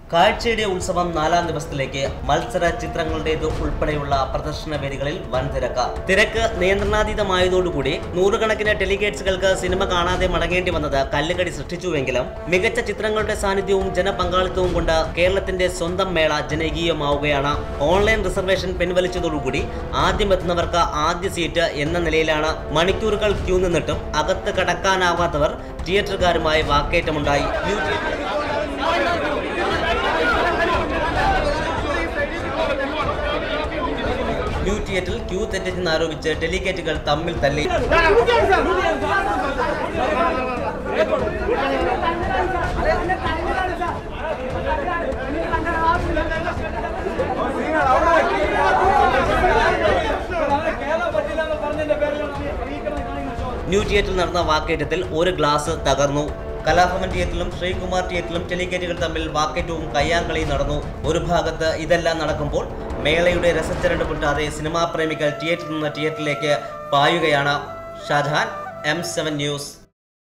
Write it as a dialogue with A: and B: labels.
A: കാഴ്ചയുടെ ഉത്സവം നാലാം ദിവസത്തിലേക്ക് മത്സര ചിത്രങ്ങളുടേത് ഉൾപ്പെടെയുള്ള പ്രദർശന വേദികളിൽ വൻ തിരക്ക് തിരക്ക് നിയന്ത്രണാതീതമായതോടുകൂടി നൂറുകണക്കിന് ഡെലിഗേറ്റ്സുകൾക്ക് സിനിമ കാണാതെ മടങ്ങേണ്ടി വന്നത് കല്ലുകടി സൃഷ്ടിച്ചുവെങ്കിലും മികച്ച ചിത്രങ്ങളുടെ സാന്നിധ്യവും ജനപങ്കാളിത്തവും കൊണ്ട് കേരളത്തിന്റെ സ്വന്തം മേള ജനകീയമാവുകയാണ് ഓൺലൈൻ റിസർവേഷൻ പിൻവലിച്ചതോടുകൂടി ആദ്യം എത്തുന്നവർക്ക് ആദ്യ സീറ്റ് എന്ന നിലയിലാണ് മണിക്കൂറുകൾ ക്യൂ നിന്നിട്ടും അകത്ത് കടക്കാനാവാത്തവർ തിയേറ്ററുകാരുമായി വാക്കേറ്റമുണ്ടായി ന്യൂ തിയേറ്റർ ന്യൂ തിയേറ്ററിൽ ക്യൂ തെറ്റിച്ചെന്ന് ആരോപിച്ച് ഡെലിഗേറ്റുകൾ തമ്മിൽ തല്ലി ന്യൂ തിയേറ്ററിൽ നടന്ന വാക്കേറ്റത്തിൽ ഒരു ഗ്ലാസ് തകർന്നു കലാഭവൻ തിയേറ്ററിലും ശ്രീകുമാർ തിയേറ്ററിലും ഡെലിഗേറ്റുകൾ തമ്മിൽ വാക്കേറ്റവും കയ്യാങ്കളിയും നടന്നു ഒരു ഭാഗത്ത് ഇതെല്ലാം നടക്കുമ്പോൾ മേളയുടെ രസച്ചരട് പൊട്ടാതെ സിനിമാ പ്രേമികൾ തിയേറ്ററിൽ നിന്ന് തിയേറ്ററിലേക്ക് പായുകയാണ് ഷാജഹാൻ എം സെവൻ ന്യൂസ്